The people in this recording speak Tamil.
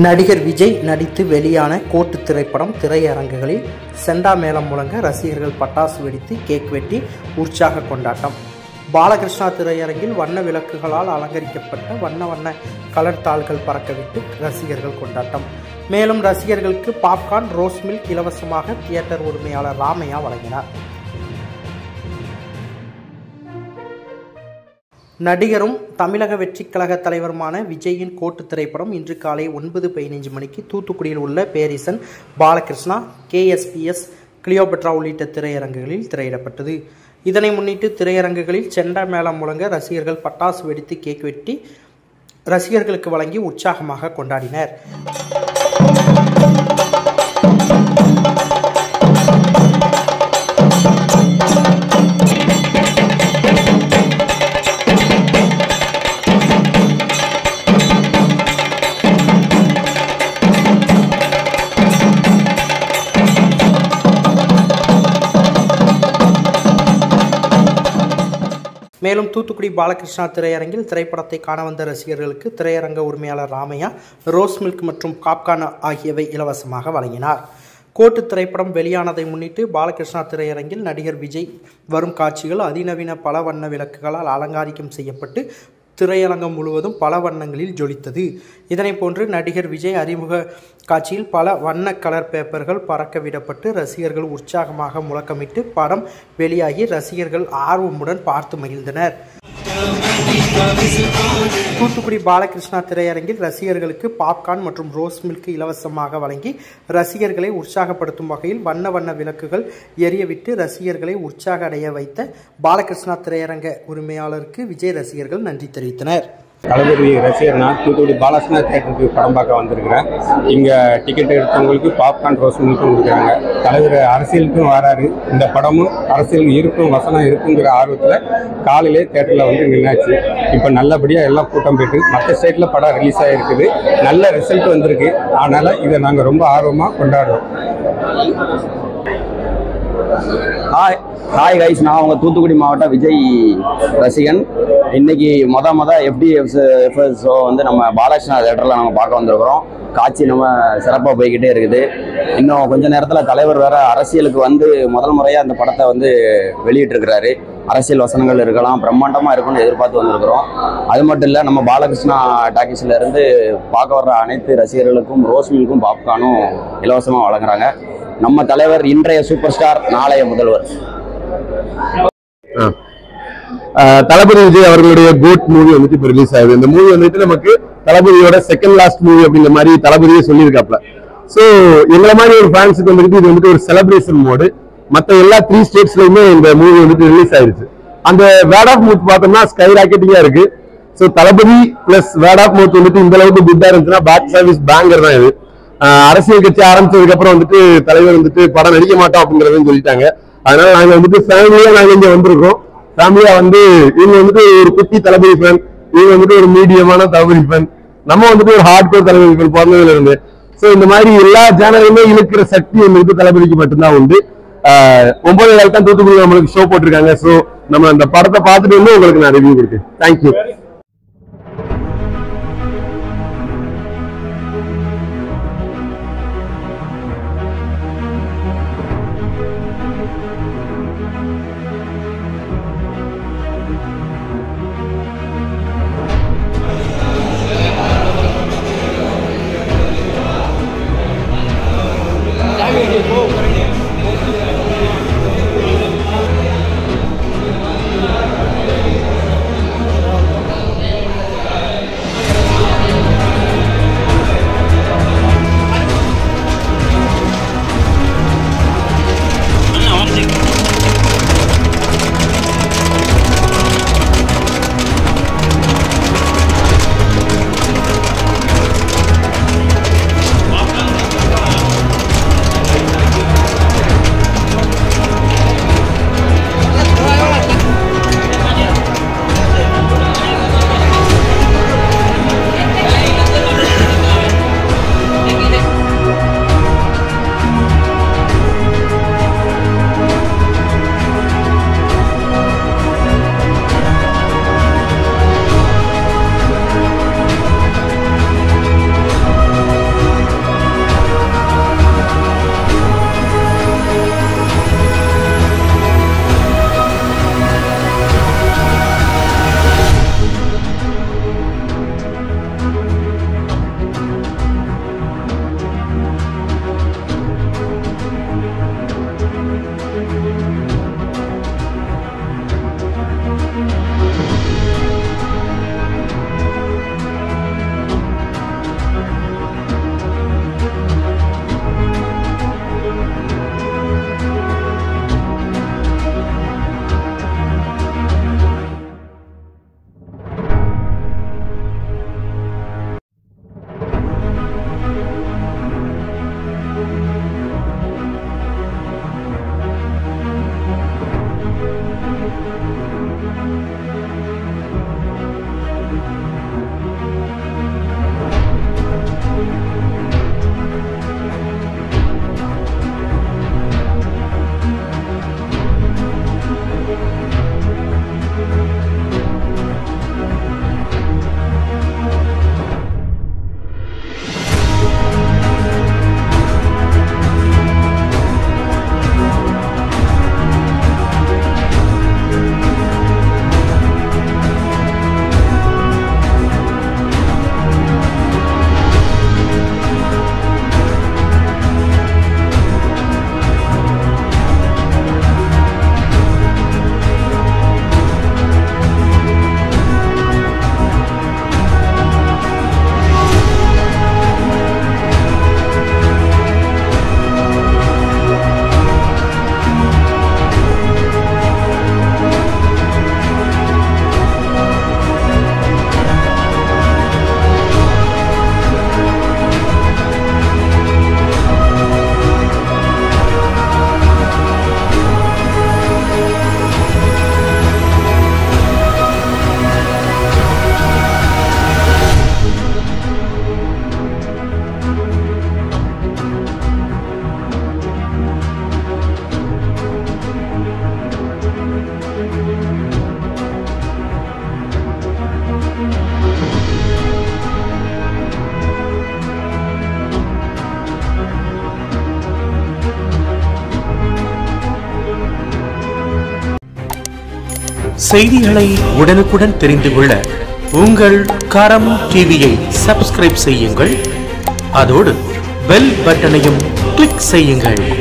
நடிகர் விஜய் நடித்து வெளியான கோட்டு திரைப்படம் திரையரங்குகளில் செண்டா மேளம் முழங்க ரசிகர்கள் பட்டாசு வெடித்து கேக் வெட்டி உற்சாக கொண்டாட்டம் பாலகிருஷ்ணா திரையரங்கில் வண்ண விளக்குகளால் அலங்கரிக்கப்பட்ட வண்ண வண்ண கலர் தாள்கள் பறக்கவிட்டு ரசிகர்கள் கொண்டாட்டம் மேலும் ரசிகர்களுக்கு பாப்கார்ன் ரோஸ் மில்க் இலவசமாக தியேட்டர் உரிமையாளர் ராமையா வழங்கினார் நடிகரும் தமிழக வெற்றிக் கழக தலைவருமான விஜயின் கோட்டு திரைப்படம் இன்று காலை ஒன்பது பதினைஞ்சு மணிக்கு தூத்துக்குடியில் உள்ள பேரிசன் பாலகிருஷ்ணா கேஎஸ்பிஎஸ் கிளியோபட்ரா உள்ளிட்ட திரையரங்குகளில் திரையிடப்பட்டது இதனை முன்னிட்டு திரையரங்குகளில் செண்டா மேளம் முழங்க ரசிகர்கள் பட்டாசு வெடித்து கேக் வெட்டி ரசிகர்களுக்கு வழங்கி உற்சாகமாக கொண்டாடினர் மேலும் தூத்துக்குடி பாலகிருஷ்ணா திரையரங்கில் திரைப்படத்தை காண வந்த ரசிகர்களுக்கு திரையரங்க உரிமையாளர் ராமையா ரோஸ் மில்க் மற்றும் காப்கார்ன் ஆகியவை இலவசமாக வழங்கினார் கோட்டு திரைப்படம் வெளியானதை முன்னிட்டு பாலகிருஷ்ணா திரையரங்கில் நடிகர் விஜய் வரும் காட்சிகள் அதிநவீன பல வண்ண விளக்குகளால் அலங்காரிக்கம் செய்யப்பட்டு திரையரங்கம் முழுவதும் பல வண்ணங்களில் ஜொலித்தது இதனை போன்று நடிகர் விஜய் அறிமுக காட்சியில் பல வண்ண கலர் பேப்பர்கள் பறக்க விடப்பட்டு ரசிகர்கள் உற்சாகமாக முழக்கமிட்டு படம் வெளியாகி ரசிகர்கள் ஆர்வமுடன் பார்த்து மகிழ்ந்தனர் தூத்துக்குடி பாலகிருஷ்ணா திரையரங்கில் ரசிகர்களுக்கு பாப்கார்ன் மற்றும் ரோஸ் மில்க் இலவசமாக வழங்கி ரசிகர்களை உற்சாகப்படுத்தும் வகையில் வண்ண வண்ண விளக்குகள் எரியவிட்டு ரசிகர்களை உற்சாக அடைய வைத்த பாலகிருஷ்ணா திரையரங்க உரிமையாளருக்கு விஜய் ரசிகர்கள் நன்றி தெரிவித்தனர் தளபதி ரசிகர் நான் தூத்துக்குடி பாலாசனா தேட்டருக்கு படம் பார்க்க வந்திருக்கிறேன் இங்கே டிக்கெட் எடுத்தவங்களுக்கு பாப்கார்ன் ரோஸ் மில்க்கும் கொடுக்குறாங்க தலைவர் அரசியலுக்கும் வராரு இந்த படமும் அரசியல் இருக்கும் வசனம் இருக்குங்கிற ஆர்வத்தில் காலையிலே தேட்டரில் வந்து நின்னாச்சு இப்போ நல்லபடியாக எல்லாம் கூட்டம் போயிட்டு மற்ற ஸ்டேட்டில் படம் ரிலீஸ் ஆகிருக்குது நல்ல ரிசல்ட் வந்திருக்கு அதனால் இதை நாங்கள் ரொம்ப ஆர்வமாக கொண்டாடுறோம் ஹாய் ஹாய் கைஸ் நான் உங்கள் தூத்துக்குடி மாவட்ட விஜய் ரசிகன் இன்னைக்கு மொத மொத எஃப்டிஎஃப் எஃப்எஸ் ஷோ வந்து நம்ம பாலகிருஷ்ணா தேட்டரில் நம்ம பார்க்க வந்திருக்கிறோம் காட்சி நம்ம சிறப்பாக போய்கிட்டே இருக்குது இன்னும் கொஞ்ச நேரத்தில் தலைவர் வேற அரசியலுக்கு வந்து முதல் முறையாக அந்த படத்தை வந்து வெளியிட்டிருக்கிறாரு அரசியல் வசனங்கள் இருக்கலாம் பிரம்மாண்டமாக இருக்கும்னு எதிர்பார்த்து வந்திருக்கிறோம் அது மட்டும் இல்லை நம்ம பாலகிருஷ்ணா டாக்கீஸ்ல இருந்து பார்க்க வர்ற அனைத்து ரசிகர்களுக்கும் ரோஸ் மில்க்கும் பாப்கார்னும் இலவசமாக வழங்குறாங்க நம்ம தலைவர் இன்றைய சூப்பர் ஸ்டார் நாளைய முதல்வர் ஆஹ் தளபதி விஜய் அவர்களுடைய கோட் மூவி வந்துட்டு இப்ப ரிலீஸ் ஆகுது இந்த மூவி வந்துட்டு நமக்கு தளபதியோட செகண்ட் லாஸ்ட் மூவி அப்படிங்கிற மாதிரி தளபதியே சொல்லியிருக்காப்ல சோ எங்களை மாதிரி ஒரு ஃபேன்ஸுக்கு வந்துட்டு இது வந்துட்டு ஒரு செலிப்ரேஷன் மோடு மத்த எல்லா த்ரீ ஸ்டேட்ஸ்லயுமே இந்த மூவி வந்துட்டு ரிலீஸ் ஆயிருச்சு அந்த வேர்ட் ஆஃப் மவுத் பார்த்தோம்னா ஸ்கை ராக்கெட்டிங்கா இருக்கு so Thalapathy plus word of mouth வந்துட்டு இந்த அளவுக்கு குட்டா இருந்துச்சுன்னா பேக் சர்வீஸ் பேங்கர் தான் இது ஆஹ் அரசியல் கட்சி ஆரம்பிச்சதுக்கு அப்புறம் வந்துட்டு தலைவர் வந்துட்டு படம் நடிக்க மாட்டோம் அப்படிங்கறதையும் சொல்லிட்டாங்க அதனால நாங்க வந்துட்டு ஃபேமிலியா நாங்க இங்க வந்திருக்கோம் ஃபேமிலியா வந்து இவங்க வந்துட்டு ஒரு குட்டி தளபதி ஃபேன் இவங்க வந்துட்டு ஒரு மீடியமான தளபதி ஃபேன் நம்ம வந்துட்டு ஒரு ஹார்ட் கோர் தளபதி ஃபேன் பிறந்ததுல இருந்து சோ இந்த மாதிரி எல்லா சேனலுமே இழுக்கிற சக்தி வந்துட்டு தளபதிக்கு மட்டும்தான் உண்டு ஆஹ் ஒன்பது நாள் தான் தூத்துக்குடி நம்மளுக்கு ஷோ போட்டிருக்காங்க சோ நம்ம அந்த படத்தை பார்த்துட்டு வந்து உங்களுக்கு நான் ரிவ்யூ கொடுக்கேன் தேங்க்யூ செய்திகளை உடனுக்குடன் தெரிந்து கொள்ள உங்கள் கரம் டிவியை சப்ஸ்கிரைப் செய்யுங்கள் அதோடு பெல் பட்டனையும் கிளிக் செய்யுங்கள்